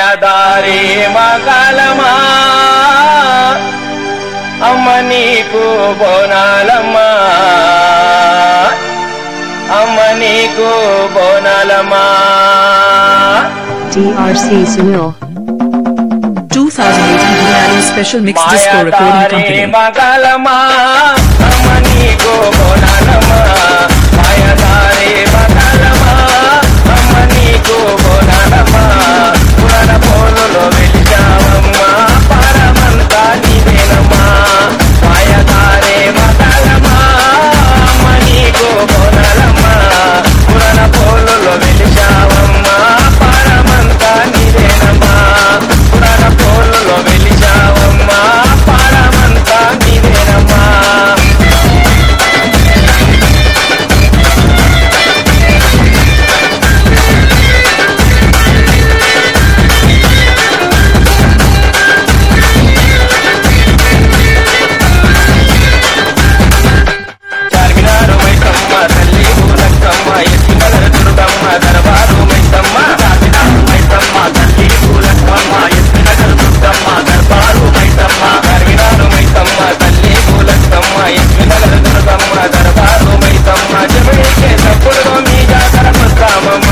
మాయదారి మగలమా అమ్మ నీకు బోనాలమ్మా అమ్మ నీకు బోనాలమ్మా DRC Sunil. 2018 Hunani Special Mix Disco Recording మాయదారి Company. మగలమా అమ్మ నీకు బోనాలమ్మా మాయదారి మగలమా అమ్మ నీకు బోనాలమ్మా పురాణ పోలులో వెలిచావమ్మా పరమంతా నీవేనమ్మా మాయదారి మగలమా అమ్మ నీకు బోనాలమ్మా పురాణ పోలులో వెలిచావమ్మా పరమంతా నీవేనమ్మా పురాణ పోలులో వెలిచావమ్మా పరమంతా నీవేనమ్మా చార్మినారు మైసమ్మ తల్లి పూలక్కమ్మ ఎత్తిమల దుర్గమ్మ దర్బారు మైసమ్మ చార్మినారు మైసమ్మ తల్లి పూలక్కమ్మ ఎత్తిమల దుర్గమ్మ దర్బారు మైసమ్మ చార్మినారు మైసమ్మ తల్లి పూలక్కమ్మ ఎత్తిమల దుర్గమ్మ దర్బారు మైసమ్మ జమిడికే తప్పుడు మీ జాతర వస్తామమ్మ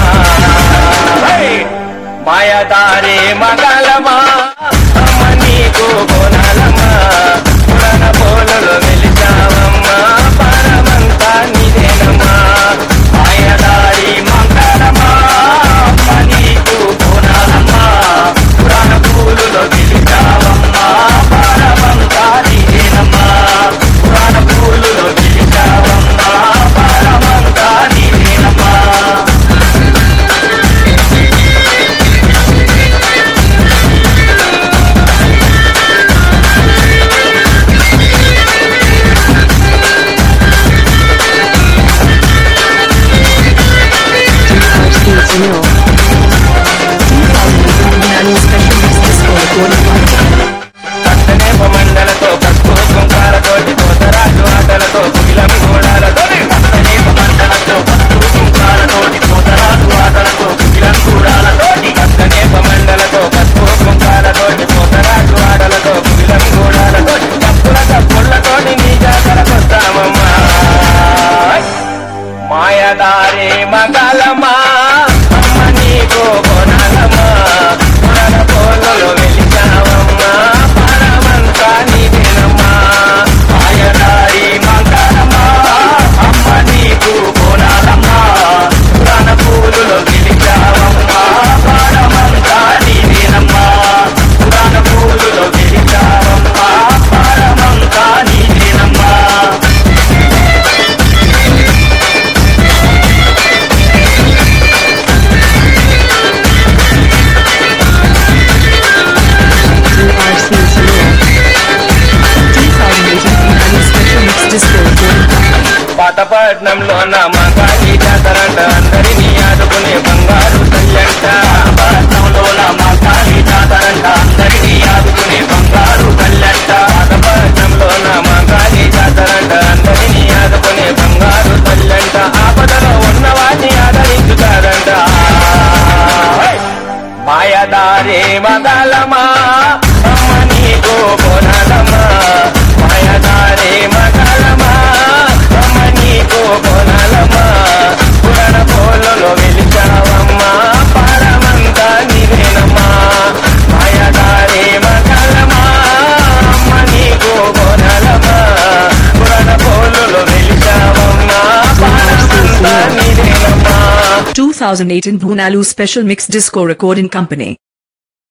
మాయదారి మగలమా అమ్మ నీకు బోనాలమ్మా పురాణ పోలలో వెలిచావమ్మా పరమంతా నీదేనమ్మా మాయదారి మంగళమా అమ్మ నీకు బోనాలమ్మా పురాణ పూలులో వెలిచావమ్మా పరమంతా నీదేనమ్మా పురాణ పూలులో వెలిచావమ్మా పరమంతా నీదేనమ్మా DRC Sunil. 2018 Hunani Special Mix Disco Recording Company. పట్టనే మండలతో పసుపు కుంకాలతోటి కోతరాజు ఆటలతో కుగిలం గోడాలతో పట్టనే మండలతో పసుపు కుంకాలతోటి కోతరాజు ఆటలతో కుగిలం గూడాలతోటి పట్టనే మండలతో పసుపు కుంకాలతోటి కోతరాజు ఆటలతో కుగిలం గూడాలతోటి తప్పుల తప్పులతోటి నీ జాతరకొస్తామమ్మా మాయదారి మగలమా అమ్మ నీకు కొనాలమ్మా మన పోలలో వెలిచావమ్మా పరమంతా నీదేనమ్మా మాయదారి మగలమా అమ్మ నీకు కొనాలమ్మా పురాణ పూలులో వెలిచావమ్మా పరమంతా నీదేనమ్మా పురాణ పూలులో వెలిచావమ్మా పరమంతా నీదేనమ్మా DRC Sunil. 2018 Hunani Special Mix Disco Recording Company. పాతపట్నంలో నా మగాలి జాతరంట అందరినీ ఆదుకునే బంగారు తల్లంట పాతపట్నంలో నా మగాలి జాతరంట అందరినీ ఆదుకునే బంగారు తల్లంట పాతపట్నంలో నా మగాలి జాతరంట అందరినీ ఆదుకునే బంగారు తల్లంట ఆపదలో ఉన్న వాటిని ఆదరించుతారంట మాయదారి మగలమా అమ్మ నీకు కొనలమా మాయదారి మగలమా అమ్మ నీకు కొనలమా పురాణ పోలలో వెలిచావమ్మా పరమంతా నీవేనమ్మా మాయదారి మగలమా అమ్మ నీకు కొనలమా పురాణ పోలలో వెలిచావమ్మా పరమంతా నీవేనమ్మా 2018 Bhunalu Special Mix Disco Recording Company.